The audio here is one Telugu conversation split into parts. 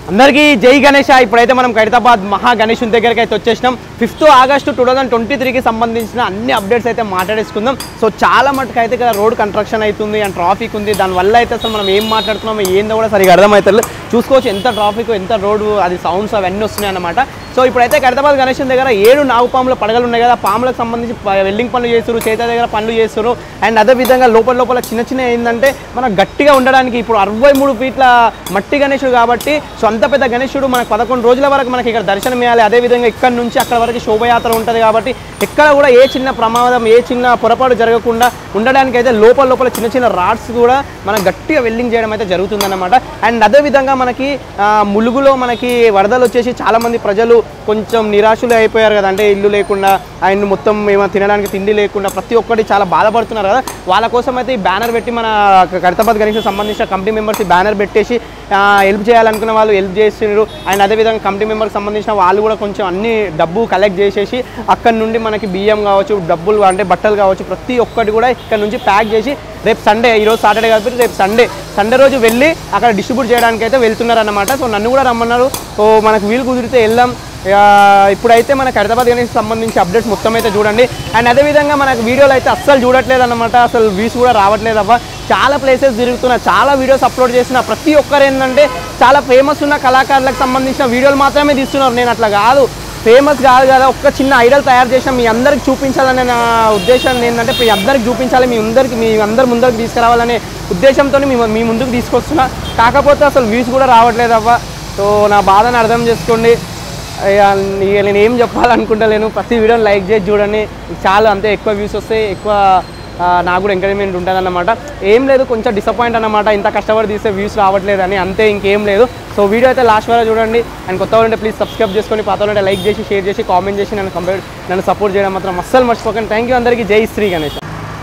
అందరికీ జై గణేష ఇప్పుడైతే మనం ఖైరతాబాద్ మహా గణేషుని దగ్గరికి అయితే వచ్చేసినాం fifth August two thousand twenty త్రీకి సంబంధించిన అన్ని అప్డేట్స్ అయితే మాట్లాడేసుకుందాం సో చాలా మటుకు అయితే ఇక్కడ రోడ్ కన్స్ట్రక్షన్ అవుతుంది అండ్ ట్రాఫిక్ ఉంది దానివల్ల అయితే అసలు మనం ఏం మాట్లాడుతున్నామో ఏందో కూడా సరిగా అర్థమవుతుంది చూసుకోవచ్చు ఎంత ట్రాఫిక్ ఎంత రోడ్డు అది సౌండ్స్ అవన్నీ వస్తున్నాయి అన్నమాట సో ఇప్పుడైతే ఖైరతాబాద్ గణేషుని దగ్గర ఏడు నాగుపాముల పడగలు ఉన్నాయి కదా పాములకు సంబంధించి ప- వెల్డింగ్ పనులు చేస్తారు చేత దగ్గర పనులు చేస్తారు అండ్ అదే విధంగా లోపల లోపల చిన్న చిన్న ఏంటంటే మనం గట్టిగా ఉండడానికి ఇప్పుడు అరవై మూడు ఫీట్ల మట్టి గణేశుడు కాబట్టి సో అంత పెద్ద గణేశుడు మనకు పదకొండు రోజుల వరకు మనకి ఇక్కడ దర్శనం ఇవ్వాలి అదే విధంగా ఇక్కడ నుంచి అక్కడ వరకు శోభయాత్ర ఉంటుంది కాబట్టి ఎక్కడ కూడా ఏ చిన్న ప్రమాదం ఏ చిన్న పొరపాటు జరగకుండా ఉండడానికి అయితే లోపల లోపల చిన్న చిన్న రాడ్స్ కూడా మనం గట్టిగా వెల్డింగ్ చేయడం అయితే జరుగుతుందన్నమాట అండ్ అదే విధంగా మనకి ఆ, ములుగులో మనకి వరదలు వచ్చేసి చాలా మంది ప్రజలు కొంచెం నిరాశలు అయిపోయారు కదా అంటే ఇల్లు లేకుండా అండ్ మొత్తం ఏమైనా తినడానికి తిండి లేకుండా ప్రతి ఒక్కటి చాలా బాధపడుతున్నారు కదా వాళ్ళ కోసం అయితే ఈ బ్యానర్ పెట్టి మన ఖైరతాబాద్ గణేష్ సంబంధించిన కమిటీ మెంబర్స్ ఈ బ్యానర్ పెట్టేసి హెల్ప్ చేయాలనుకున్న వాళ్ళు హెల్ప్ చేస్తున్నారు అండ్ అదేవిధంగా కమిటీ మెంబర్కి సంబంధించిన వాళ్ళు కూడా కొంచెం అన్ని డబ్బు కలెక్ట్ చేసేసి అక్కడ నుండి మనకి బియ్యం కావచ్చు డబ్బులు అంటే బట్టలు కావచ్చు ప్రతి ఒక్కటి కూడా ఇక్కడ నుంచి ప్యాక్ చేసి రేపు సండే ఈరోజు సాటర్డే కాబట్టి రేపు సండే సండే రోజు వెళ్ళి అక్కడ డిస్ట్రిబ్యూట్ చేయడానికి అయితే వెళ్తున్నారు అన్నమాట సో నన్ను కూడా రమ్మన్నారు సో మనకు వీలు కుదిరితే వెళ్దాం ఆ, ఇప్పుడైతే మనకు హైదరాబాద్ గణేష్ సంబంధించి అప్డేట్స్ మొత్తం అయితే చూడండి అండ్ అదేవిధంగా మనకు వీడియోలు అయితే అస్సలు చూడట్లేదు అనమాట అసలు వ్యూస్ కూడా రావట్లేదు అవ్వ చాలా ప్లేసెస్ తిరుగుతున్నా చాలా వీడియోస్ అప్లోడ్ చేసిన ప్రతి ఒక్కరు ఏంటంటే చాలా ఫేమస్ ఉన్న కళాకారులకు సంబంధించిన వీడియోలు మాత్రమే తీస్తున్నారు నేను అట్లా కాదు ఫేమస్ కాదు కదా ఒక్క చిన్న ఐడల్ తయారు చేసిన మీ అందరికి చూపించాలనే నా ఉద్దేశం ఏంటంటే మీ అందరికి చూపించాలి మీ అందరికి మీ అందరి ముందరికి తీసుకురావాలనే ఉద్దేశంతో మీ మీ ముందుకు తీసుకొస్తున్నా కాకపోతే అసలు వ్యూస్ కూడా రావట్లేదు అవ్వ సో నా బాధను అర్థం చేసుకోండి ఇక ఇక నేను ఏం చెప్పాలనుకుంటలేను ప్రతి వీడియోని లైక్ చేసి చూడండి చాలా అంతే ఎక్కువ వ్యూస్ వస్తాయి ఎక్కువ ఆ, నాకు కూడా ఎంకరేజ్మెంట్ ఉంటుంది అన్నమాట ఏం లేదు కొంచెం డిసప్పాయింట్ అన్నమాట ఇంత కష్టపడి తీస్తే వ్యూస్ రావట్లేదు అని అంతే ఇంకేం లేదు సో వీడియో అయితే లాస్ట్ వరకు చూడండి అండ్ కొత్త వాళ్ళంటే ప్లీజ్ సబ్స్క్రైబ్ చేసుకొని పాత వాళ్ళంటే లైక్ చేసి షేర్ చేసి కామెంట్ చేసి నన్ను కంపేర్ నన్ను సపోర్ట్ చేయడం మాత్రం అస్సలు మర్చిపోకండి థ్యాంక్ యూ అందరికీ జై శ్రీ గణేష్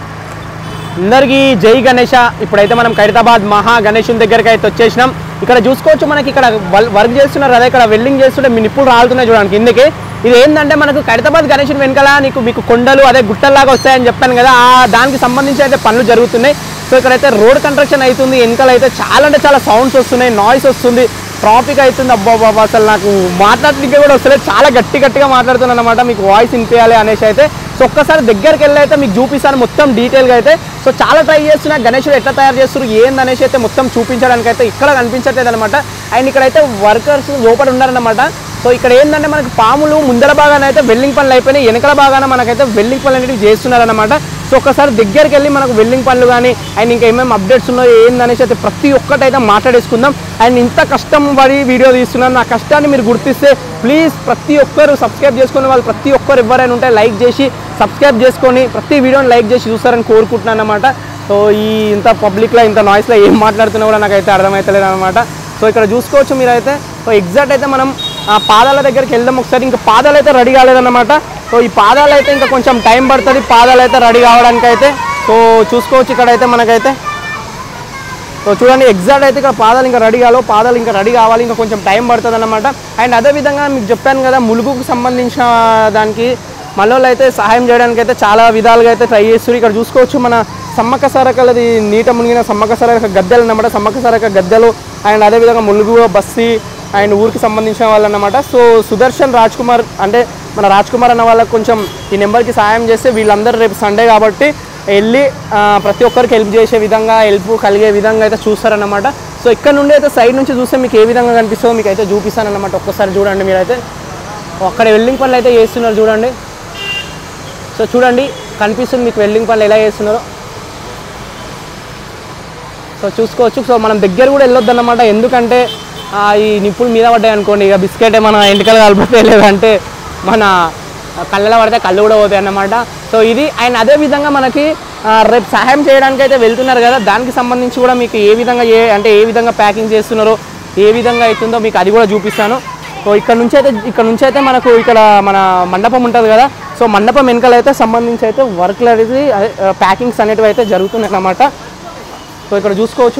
అందరికీ జై గణేష ఇప్పుడైతే మనం ఖైరతాబాద్ మహా గణేషుని దగ్గరికి అయితే వచ్చేసినాం ఇక్కడ చూసుకోవచ్చు మనకి ఇక్కడ వల్- వర్క్ చేస్తున్నారు అదే ఇక్కడ వెల్డింగ్ చేస్తుంటే మీ నిప్పులు రాలుతున్నాయి చూడండి కిందకి ఇది ఏంటంటే మనకు ఖైరతాబాద్ గణేషుని వెనకాల నీకు మీకు కొండలు అదే గుట్టల్లాగా వస్తాయని చెప్పాను కదా ఆ దానికి సంబంధించి అయితే పనులు జరుగుతున్నాయి సో ఇక్కడైతే రోడ్ కన్స్ట్రక్షన్ అవుతుంది వెనకాల అయితే చాలా అంటే చాలా సౌండ్స్ వస్తున్నాయి నాయిస్ వస్తుంది ట్రాఫిక్ అవుతుంది అబ్బా బాబా అసలు నాకు మాట్లాడడానికి కూడా వస్తలేదు చాలా గట్టి గట్టిగా మాట్లాడుతున్నాను అనమాట మీకు వాయిస్ వినిపించాలి అనేసి అయితే సో ఒక్కసారి దగ్గరికి వెళ్ళి అయితే మీకు చూపిస్తాను మొత్తం డీటెయిల్గా అయితే సో చాలా ట్రై చేస్తున్నా గణేశుడు ఎట్లా తయారు చేస్తారు ఏంది అనేసి అయితే మొత్తం చూపించడానికి అయితే ఇక్కడ కనిపించట్లేదు అనమాట అండ్ ఇక్కడైతే వర్కర్స్ లోపల ఉన్నారనమాట సో ఇక్కడ ఏంటంటే మనకి పాములు ముందర భాగాన అయితే వెల్డింగ్ పనులు అయిపోయినాయి వెనకల భాగాన మనకైతే వెల్డింగ్ పనులు అనేవి చేస్తున్నారనమాట సో ఒకసారి దగ్గరికి వెళ్ళి మనకు వెల్డింగ్ పనులు కానీ అండ్ ఇంకా ఏమేమి అప్డేట్స్ ఉన్నాయో ఏందనేసి అయితే ప్రతి ఒక్కటైతే మాట్లాడేసుకుందాం అండ్ ఇంత కష్టం పడి వీడియో తీస్తున్నాను నా కష్టాన్ని మీరు గుర్తిస్తే ప్లీజ్ ప్రతి ఒక్కరు సబ్స్క్రైబ్ చేసుకునే వాళ్ళు ప్రతి ఒక్కరు ఎవరైనా ఉంటే లైక్ చేసి సబ్స్క్రైబ్ చేసుకొని ప్రతి వీడియోని లైక్ చేసి చూస్తారని కోరుకుంటున్నాను అనమాట సో ఈ ఇంత పబ్లిక్లో ఇంత నాయిస్లో ఏం మాట్లాడుతున్నా కూడా నాకైతే అర్థమవుతలేదు అనమాట సో ఇక్కడ చూసుకోవచ్చు మీరైతే సో ఎగ్జాక్ట్ అయితే మనం ఆ పాదాల దగ్గరికి వెళ్దాం ఒకసారి ఇంకా పాదాలు అయితే రెడీ కాలేదన్నమాట సో ఈ పాదాలు అయితే ఇంకా కొంచెం టైం పడుతుంది పాదాలు అయితే రెడీ కావడానికి అయితే సో చూసుకోవచ్చు ఇక్కడైతే మనకైతే సో చూడండి ఎగ్జాక్ట్ అయితే ఇక్కడ పాదాలు ఇంకా రెడీ కాలో పాదాలు ఇంకా రెడీ కావాలి ఇంకా కొంచెం టైం పడుతుంది అనమాట అండ్ అదే విధంగా మీకు చెప్పాను కదా ములుగుకు సంబంధించిన దానికి మనోళ్ళు అయితే సహాయం చేయడానికి అయితే చాలా విధాలుగా అయితే ట్రై చేస్తారు ఇక్కడ చూసుకోవచ్చు మన సమ్మక్క సారకలది నీట మునిగిన సమ్మక్క సారక గద్దెలు అన్నమాట సమ్మక్క సారక గద్దెలు అండ్ అదేవిధంగా ములుగు బస్సి అండ్ ఊరికి సంబంధించిన వాళ్ళు అన్నమాట సో సుదర్శన్ రాజ్ కుమార్ అంటే మన రాజ్ కుమార్ అన్న వాళ్ళకి కొంచెం ఈ నెంబర్కి సహాయం చేస్తే వీళ్ళందరూ రేపు సండే కాబట్టి వెళ్ళి ఆ, ప్రతి ఒక్కరికి హెల్ప్ చేసే విధంగా హెల్ప్ కలిగే విధంగా అయితే చూస్తారన్నమాట సో ఇక్కడ నుండి అయితే సైడ్ నుంచి చూస్తే మీకు ఏ విధంగా కనిపిస్తుందో మీకు అయితే చూపిస్తానన్నమాట ఒక్కసారి చూడండి మీరైతే అక్కడ వెల్డింగ్ పనులు అయితే చేస్తున్నారు చూడండి సో చూడండి కనిపిస్తుంది మీకు వెల్డింగ్ పనులు ఎలా చేస్తున్నారో సో చూసుకోవచ్చు సో మనం దగ్గర కూడా వెళ్ళొద్దు అన్నమాట ఎందుకంటే ఆ, ఈ నిప్పులు మీద పడ్డాయి అనుకోండి ఇక బిస్కెట్ మన ఎంటికలు కలిపితే లేదంటే మన కళ్ళలో పడితే కళ్ళు కూడా పోతాయి అన్నమాట సో ఇది అండ్ అదే విధంగా మనకి ఆ, రేపు సహాయం చేయడానికి అయితే వెళ్తున్నారు కదా దానికి సంబంధించి కూడా మీకు ఏ విధంగా ఏ అంటే ఏ విధంగా ప్యాకింగ్ చేస్తున్నారో ఏ విధంగా అవుతుందో మీకు అది కూడా చూపిస్తాను సో ఇక్కడ నుంచి అయితే ఇక్కడ నుంచి అయితే మనకు ఇక్కడ మన మండపం ఉంటుంది కదా సో మండపం వెనకాల అయితే సంబంధించి అయితే వర్క్లు అనేది ప్యాకింగ్స్ అనేటివి అయితే జరుగుతున్నాయి అన్నమాట సో ఇక్కడ చూసుకోవచ్చు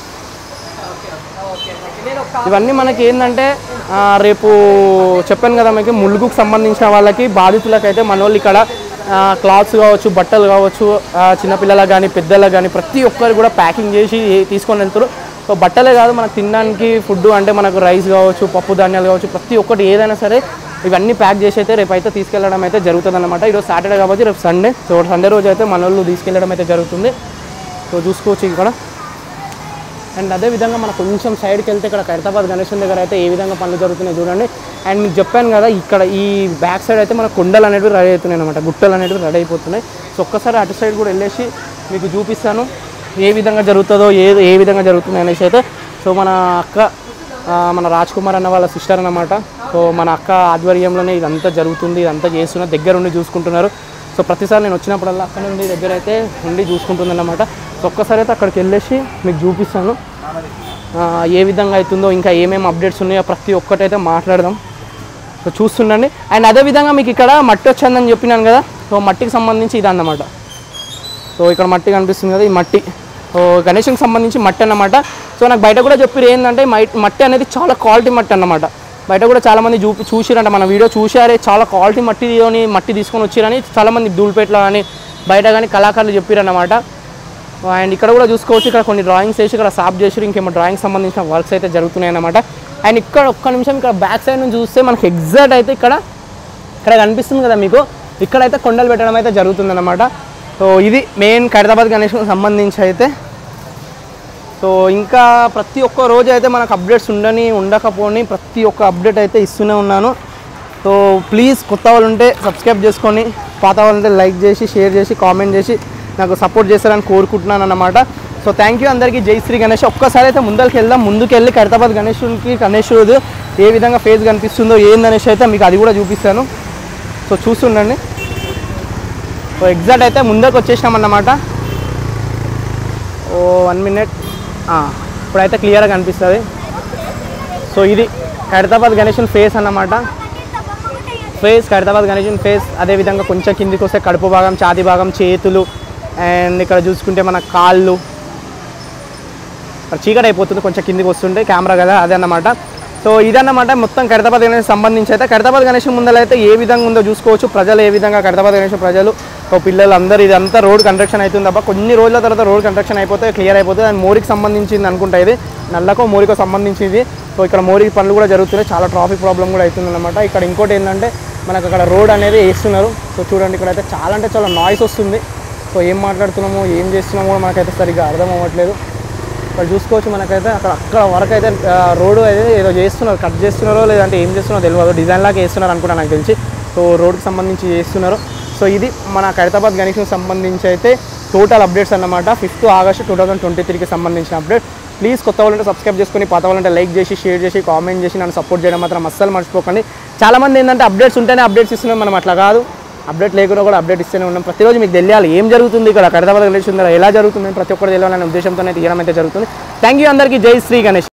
ఇవన్నీ మనకి ఏంటంటే ఆ, రేపు చెప్పాను కదా మీకు ములుగుకు సంబంధించిన వాళ్ళకి బాధితులకైతే మన వాళ్ళు ఇక్కడ క్లాత్స్ కావచ్చు బట్టలు కావచ్చు ఆ, చిన్నపిల్లలకు కానీ పెద్దలకు కానీ ప్రతి ఒక్కరు కూడా ప్యాకింగ్ చేసి తీసుకొని వెళ్తారు సో బట్టలే కాదు మనకు తినడానికి ఫుడ్ అంటే మనకు రైస్ కావచ్చు పప్పు ధాన్యాలు కావచ్చు ప్రతి ఒక్కటి ఏదైనా సరే ఇవన్నీ ప్యాక్ చేసి అయితే రేపు అయితే తీసుకెళ్ళడం అయితే జరుగుతుంది అనమాట ఈరోజు సాటర్డే కాబట్టి రేపు సండే సో సండే రోజు అయితే మన వాళ్ళు తీసుకెళ్ళడం అయితే జరుగుతుంది సో చూసుకోవచ్చు ఇక్కడ అండ్ అదే విధంగా మనం కొంచెం సైడ్కి వెళ్తే ఇక్కడ ఖైరతాబాద్ గణేశం దగ్గర అయితే ఏ విధంగా పనులు జరుగుతున్నాయి చూడండి అండ్ మీకు చెప్పాను కదా ఇక్కడ ఈ బ్యాక్ సైడ్ అయితే మన కొండలు అనేవి రెడీ అవుతున్నాయి అనమాట గుట్టలు అనేవి రెడీ అయిపోతున్నాయి సో ఒక్కసారి అటు సైడ్ కూడా వెళ్ళేసి మీకు చూపిస్తాను ఏ విధంగా జరుగుతుందో ఏ ఏ విధంగా జరుగుతుంది అనేసి అయితే సో మన అక్క ఆ, మన రాజ్ కుమార్ అన్న వాళ్ళ సిస్టర్ అన్నమాట సో మన అక్క ఆధ్వర్యంలోనే ఇదంతా జరుగుతుంది ఇదంతా చేస్తున్నారు దగ్గర ఉండి చూసుకుంటున్నారు సో ప్రతిసారి నేను వచ్చినప్పుడల్లా అక్కడ నుండి దగ్గర అయితే ఉండి చూసుకుంటుంది అన్నమాట సో ఒక్కసారి అయితే అక్కడికి వెళ్ళేసి మీకు చూపిస్తాను ఆ, ఏ విధంగా అవుతుందో ఇంకా ఏమేమి అప్డేట్స్ ఉన్నాయో ప్రతి ఒక్కటైతే మాట్లాడదాం సో చూస్తుండండి అండ్ అదే విధంగా మీకు ఇక్కడ మట్టి వచ్చిందని చెప్పినాను కదా సో మట్టికి సంబంధించి ఇది అన్నమాట సో ఇక్కడ మట్టి కనిపిస్తుంది కదా ఈ మట్టి సో గణేష్కి సంబంధించి మట్టి అన్నమాట సో నాకు బయట కూడా చెప్పారు ఏంటంటే మై- మట్టి అనేది చాలా క్వాలిటీ మట్టి అన్నమాట బయట కూడా చాలామంది చూపి చూసిరంట మన వీడియో చూసారే చాలా క్వాలిటీ మట్టిని మట్టి తీసుకొని వచ్చిరని చాలామంది ధూళిపేటలో కానీ బయట కానీ కళాకారులు చెప్పారన్నమాట అండ్ ఇక్కడ కూడా చూసుకోవచ్చు ఇక్కడ కొన్ని డ్రాయింగ్స్ వేసి ఇక్కడ సాఫ్ చేసి ఇంకేమో డ్రాయింగ్ సంబంధించిన వర్క్స్ అయితే జరుగుతున్నాయి అన్నమాట అండ్ ఇక్కడ ఒక్క నిమిషం ఇక్కడ బ్యాక్ సైడ్ నుంచి చూస్తే మనకి ఎగ్జాక్ట్ అయితే ఇక్కడ ఇక్కడ కనిపిస్తుంది కదా మీకు ఇక్కడైతే కొండలు పెట్టడం అయితే జరుగుతుందన్నమాట సో ఇది మెయిన్ ఖైరతాబాద్ గణేష్కి సంబంధించి అయితే సో ఇంకా ప్రతి ఒక్క రోజు అయితే మనకు అప్డేట్స్ ఉండని ఉండకపోని ప్రతి ఒక్క అప్డేట్ అయితే ఇస్తూనే ఉన్నాను సో ప్లీజ్ కొత్త వాళ్ళు ఉంటే సబ్స్క్రైబ్ చేసుకొని పాత వాళ్ళు ఉంటే లైక్ చేసి షేర్ చేసి కామెంట్ చేసి నాకు సపోర్ట్ చేస్తారని కోరుకుంటున్నాను అన్నమాట సో థ్యాంక్ యూ అందరికీ జై శ్రీ గణేష్ ఒక్కసారి అయితే ముందరికి వెళ్దాం ముందుకు వెళ్ళి ఖైరతాబాద్ గణేషునికి గణేశుడు ఏ విధంగా ఫేస్ కనిపిస్తుందో ఏందనేసి అయితే మీకు అది కూడా చూపిస్తాను సో చూస్తుండండి సో ఎగ్జాక్ట్ అయితే ముందరకు వచ్చేసినాం అన్నమాట ఓ వన్ మినిట్ ఇప్పుడైతే క్లియర్గా కనిపిస్తుంది సో ఇది ఖైరతాబాద్ గణేషన్ ఫేస్ అన్నమాట ఫేస్ ఖైరతాబాద్ గణేషన్ ఫేస్ అదేవిధంగా కొంచెం కిందికి వస్తే కడుపు భాగం ఛాతి భాగం చేతులు అండ్ ఇక్కడ చూసుకుంటే మన కాళ్ళు ఇక్కడ చీకటి అయిపోతుంది కొంచెం కిందికి వస్తుంటే కెమెరా కదా అదే అన్నమాట సో ఇదన్నమాట మొత్తం ఖైరతాబాద్ గణేష్ సంబంధించి అయితే ఖైరతాబాద్ గణేష్ ముందర అయితే ఏ విధంగా ఉందో చూసుకోవచ్చు ప్రజలు ఏ విధంగా ఖైరతాబాద్ గణేష్ ప్రజలు సో పిల్లలు అందరూ ఇదంతా రోడ్ కన్స్ట్రక్షన్ అవుతుంది తప్ప కొన్ని రోజుల తర్వాత రోడ్ కన్స్ట్రక్షన్ అయిపోతే క్లియర్ అయిపోతుంది అండ్ మోరికి సంబంధించింది అనుకుంటా ఇది నల్లకో మోరికో సంబంధించింది సో ఇక్కడ మోరికి పనులు కూడా జరుగుతున్నాయి చాలా ట్రాఫిక్ ప్రాబ్లం కూడా అవుతుంది అనమాట ఇక్కడ ఇంకోటి ఏంటంటే మనకు అక్కడ రోడ్ అనేది వేస్తున్నారు సో చూడండి ఇక్కడ అయితే చాలా అంటే చాలా నాయిస్ వస్తుంది సో ఏం మాట్లాడుతున్నామో ఏం చేస్తున్నామో కూడా మనకైతే సరిగ్గా అర్థం అవ్వట్లేదు ఇక్కడ చూసుకోవచ్చు మనకైతే అక్కడ అక్కడ వరకు అయితే రోడ్డు అయితే ఏదో చేస్తున్నారు కట్ చేస్తున్నారో లేదంటే ఏం చేస్తున్నారో తెలియదు డిజైన్ లాగా వేస్తున్నారు అనుకుంటా నాకు తెలిసి సో రోడ్కి సంబంధించి చేస్తున్నారు సో ఇది మన ఖైరతాబాద్ గణేష్కి సంబంధించి అయితే టోటల్ అప్డేట్స్ అన్నమాట fifth August two thousand twenty త్రీకి సంబంధించిన అప్డేట్ ప్లీజ్ కొత్త వాళ్ళంటే సబ్స్క్రైబ్ చేసుకొని పాత వాళ్ళంటే లైక్ చేసి షేర్ చేసి కామెంట్ చేసి నన్ను సపోర్ట్ చేయడం మాత్రం అస్సలు మర్చిపోకండి చాలామంది ఏంటంటే అప్డేట్స్ ఉంటేనే అప్డేట్స్ ఇస్తున్నాం మనం అట్లా కాదు అప్డేట్ లేకుండా కూడా అప్డేట్ ఇస్తూనే ఉన్నాం ప్రతిరోజు మీకు తెలియాలి ఏం జరుగుతుంది ఇక్కడ ఖైరతాబాద్ గణేష్ ఉందా ఎలా జరుగుతుంది ప్రతి ఒక్కరు తెలియాలనే ఉద్దేశంతో అయితే తీయడం అయితే జరుగుతుంది థ్యాంక్ యూ అందరికీ జై శ్రీ గణేష్